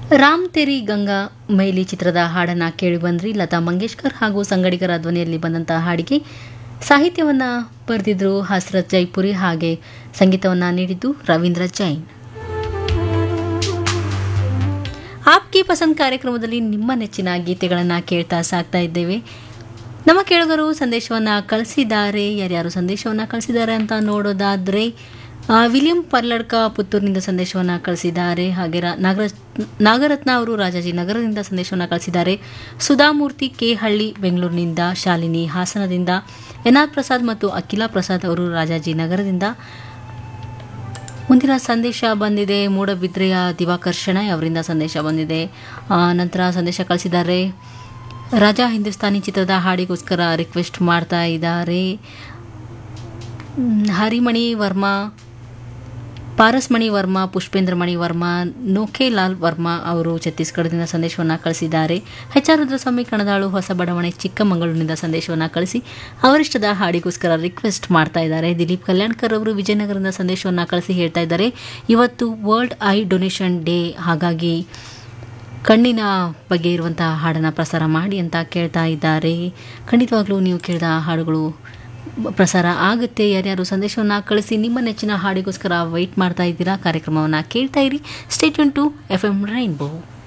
Ram ತೆರಿ Ganga mile ಚಿತ್ರದ ಹಾಡನ್ನು ಕೇಳಿ ಬಂದ್ರಿ ಲತಾ ಮಂಗೇಶ್ಕರ್ ಹಾಗೂ ಸಂಗಡಿಗರ ಧ್ವನಿಯಲ್ಲಿ ಬಂದಂತಹ ಹಾಡಿಗೆ ಸಾಹಿತ್ಯವನ್ನು ಬರೆದಿದ್ರು ಹಸ್ರತ್ ಜೈಪುರಿ ಹಾಗೆ ಸಂಗೀತವನ್ನು ನೀಡಿದ್ದು ರವೀಂದ್ರ ಜೈನ್ ಆಪ್ಕಿ ಪಸಂದ್ ಕಾರ್ಯಕ್ರಮದಲ್ಲಿ ನಿಮ್ಮ ನೆಚ್ಚಿನ ಗೀತೆಗಳನ್ನು ಕೇಳ್ತಾ ಸಾಕ್ತಾ ಇದ್ದೇವೆ ನಮ್ಮ ಕೇಳುಗರು ಸಂದೇಶವನ್ನು ಕಳಿಸಿದ್ದಾರೆ ಯಾರ್ಯಾರು ಸಂದೇಶವನ್ನು ಕಳಿಸಿದ್ದಾರೆ ಅಂತ ನೋಡೋದಾದರೆ ಆ, ವಿಲಿಯಂ ಪರ್ಲಡ್ಕ ಪುತ್ತೂರಿನಿಂದ ಸಂದೇಶವನ್ನು ಕಳಿಸಿದ್ದಾರೆ ಹಾಗೆ ರಾ- ನಾಗರ ನಾಗರತ್ನ ಅವರು ರಾಜಾಜಿ ನಗರದಿಂದ ಸಂದೇಶವನ್ನು ಕಳಿಸಿದ್ದಾರೆ ಸುಧಾಮೂರ್ತಿ ಕೆ ಹಳ್ಳಿ ಬೆಂಗಳೂರಿನಿಂದ ಶಾಲಿನಿ ಹಾಸನದಿಂದ ಎನ್ ಆರ್ ಪ್ರಸಾದ್ ಮತ್ತು ಅಖಿಲಾ ಪ್ರಸಾದ್ ಅವರು ರಾಜಾಜಿ ನಗರದಿಂದ ಮುಂದಿನ ಸಂದೇಶ ಬಂದಿದೆ ಮೂಡಬಿದ್ರೆಯ ದಿವಾಕರ್ ಶೆಣೈ ಅವರಿಂದ ಸಂದೇಶ ಬಂದಿದೆ ಆ, ನಂತರ ಸಂದೇಶ ಕಳಿಸಿದ್ದಾರೆ ರಾಜಾ ಹಿಂದೂಸ್ತಾನಿ ಚಿತ್ರದ ಹಾಡಿಗೋಸ್ಕರ ರಿಕ್ವೆಸ್ಟ್ ಮಾಡ್ತಾ ಇದ್ದಾರೆ ಮ್, ಹರಿಮಣಿ ವರ್ಮಾ ಪಾರಸ್ಮಣಿ ವರ್ಮಾ ಪುಷ್ಪೇಂದ್ರ ಮಣಿ ವರ್ಮಾ ನೋಖೇಲಾಲ್ ವರ್ಮಾ ಅವರು ಛತ್ತೀಸ್ಗಢದಿಂದ ಸಂದೇಶವನ್ನು ಕಳಿಸಿದ್ದಾರೆ ಎಚ್ ಆರ್ ರುದ್ರಸ್ವಾಮಿ ಕಣದಾಳು ಹೊಸ ಬಡಾವಣೆ ಚಿಕ್ಕಮಗಳೂರಿನಿಂದ ಸಂದೇಶವನ್ನು ಕಳಿಸಿ ಅವರಿಷ್ಟದ ಹಾಡಿಗೋಸ್ಕರ ರಿಕ್ವೆಸ್ಟ್ ಮಾಡ್ತಾ ಇದ್ದಾರೆ ದಿಲೀಪ್ ಕಲ್ಯಾಣ್ಕರ್ ಅವರು ವಿಜಯನಗರದಿಂದ ಸಂದೇಶವನ್ನು ಕಳಿಸಿ ಹೇಳ್ತಾ ಇದ್ದಾರೆ ಇವತ್ತು ವರ್ಲ್ಡ್ ಐ ಡೊನೇಷನ್ ಡೇ ಹಾಗಾಗಿ ಕಣ್ಣಿನ ಬಗ್ಗೆ ಇರುವಂತಹ ಹಾಡನ್ನು ಪ್ರಸಾರ ಮಾಡಿ ಅಂತ ಕೇಳ್ತಾ ಇದ್ದಾರೆ ಖಂಡಿತವಾಗ್ಲೂ ನೀವು ಕೇಳಿದ ಹಾಡುಗಳು ಪ್ರಸಾರ ಆಗುತ್ತೆ ಯಾರ್ಯಾರು ಸಂದೇಶವನ್ನು ಕಳಿಸಿ ನಿಮ್ಮ ನೆಚ್ಚಿನ ಹಾಡಿಗೋಸ್ಕರ ವೆಯ್ಟ್ ಮಾಡ್ತಾ ಇದ್ದೀರಾ ಕಾರ್ಯಕ್ರಮವನ್ನು ಕೇಳ್ತಾ ಇರಿ stay tuned to F M rainbow